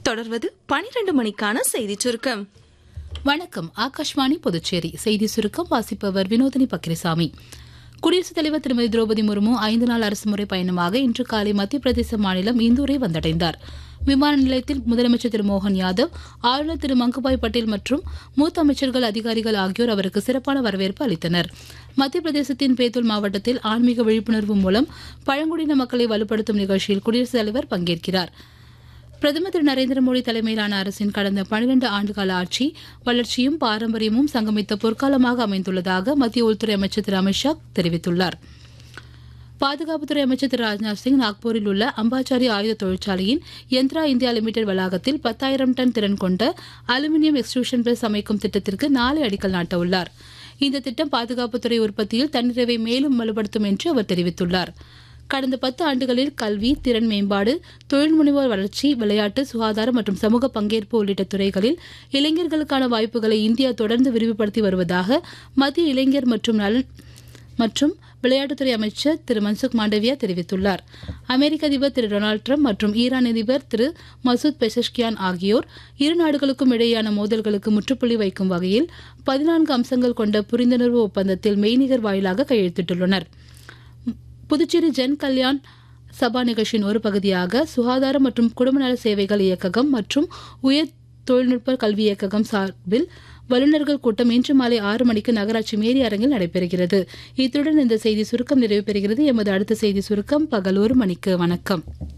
தொடர்வது பனிரெண்டு மணிக்கான செய்திச் சுருக்கம் வணக்கம் ஆகாஷ்வாணி புதுச்சேரி செய்தி சுருக்கம் வாசிப்பவர் வினோதினி பக்ரிசாமி குடியரசுத் தலைவர் திருமதி திரௌபதி முர்மு ஐந்து நாள் அரசுமுறை பயணமாக இன்று காலை மத்திய பிரதேச மாநிலம் இந்தூரை வந்தடைந்தார் விமான நிலையத்தில் முதலமைச்சர் திரு மோகன் யாதவ் ஆளுநர் திரு மங்குபாய் பட்டேல் மற்றும் மூத்த அமைச்சர்கள் அதிகாரிகள் ஆகியோர் அவருக்கு சிறப்பான வரவேற்பு அளித்தனர் மத்திய பிரதேசத்தின் பேத்துல் மாவட்டத்தில் ஆன்மீக விழிப்புணர்வு மூலம் பழங்குடியின மக்களை வலுப்படுத்தும் நிகழ்ச்சியில் குடியரசுத் தலைவர் பங்கேற்கிறார் பிரதமர் திரு நரேந்திர மோடி தலைமையிலான அரசின் கடந்த பனிரண்டு ஆண்டுகால ஆட்சி வளர்ச்சியும் பாரம்பரியமும் சங்கமித்த பொற்காலமாக அமைந்துள்ளதாக மத்திய உள்துறை அமைச்சர் திரு அமித்ஷா தெரிவித்துள்ளார் பாதுகாப்புத்துறை அமைச்சர் திரு ராஜ்நாத் சிங் நாக்பூரில் உள்ள அம்பாச்சாரி ஆயுத தொழிற்சாலையின் யந்த்ரா இந்தியா லிமிடெட் வளாகத்தில் பத்தாயிரம் டன் திறன் கொண்ட அலுமினியம் எக்ஸ்ட்ரூஷன் பிரஸ் அமைக்கும் திட்டத்திற்கு நாளை அடிக்கல் நாட்டவுள்ளார் இந்த திட்டம் பாதுகாப்புத்துறை உற்பத்தியில் தன்னிறைவை மேலும் வலுப்படுத்தும் என்று அவர் தெரிவித்துள்ளார் கடந்த பத்து ஆண்டுகளில் கல்வி திறன் மேம்பாடு தொழில் முனைவோர் வளர்ச்சி விளையாட்டு சுகாதாரம் மற்றும் சமூக பங்கேற்பு உள்ளிட்ட துறைகளில் இளைஞர்களுக்கான வாய்ப்புகளை இந்தியா தொடர்ந்து விரிவுபடுத்தி வருவதாக மத்திய இளைஞர் மற்றும் நலன் மற்றும் விளையாட்டுத்துறை அமைச்சர் திரு மன்சுக் மாண்டவியா தெரிவித்துள்ளார் அமெரிக்க அதிபர் திரு டொனால்டு ட்ரம்ப் மற்றும் ஈரான் அதிபர் திரு மசூத் பெசஷ்கியான் ஆகியோர் இரு நாடுகளுக்கும் இடையேயான மோதல்களுக்கு முற்றுப்புள்ளி வைக்கும் வகையில் பதினான்கு அம்சங்கள் கொண்ட புரிந்துணர்வு ஒப்பந்தத்தில் மெய்நிகர் வாயிலாக கையெழுத்திட்டுள்ளனர் புதுச்சேரி ஜன் கல்யாண் சபா நிகழ்ச்சியின் ஒரு பகுதியாக சுகாதாரம் மற்றும் குடும்ப நல சேவைகள் இயக்ககம் மற்றும் உயர் தொழில்நுட்ப கல்வி இயக்ககம் சார்பில் வல்லுநர்கள் கூட்டம் இன்று மாலை ஆறு மணிக்கு நகராட்சி மேரி அரங்கில் நடைபெறுகிறது இத்துடன் இந்த செய்தி சுருக்கம் நிறைவு பெறுகிறது எமது அடுத்த செய்தி சுருக்கம் பகல் ஒரு மணிக்கு வணக்கம்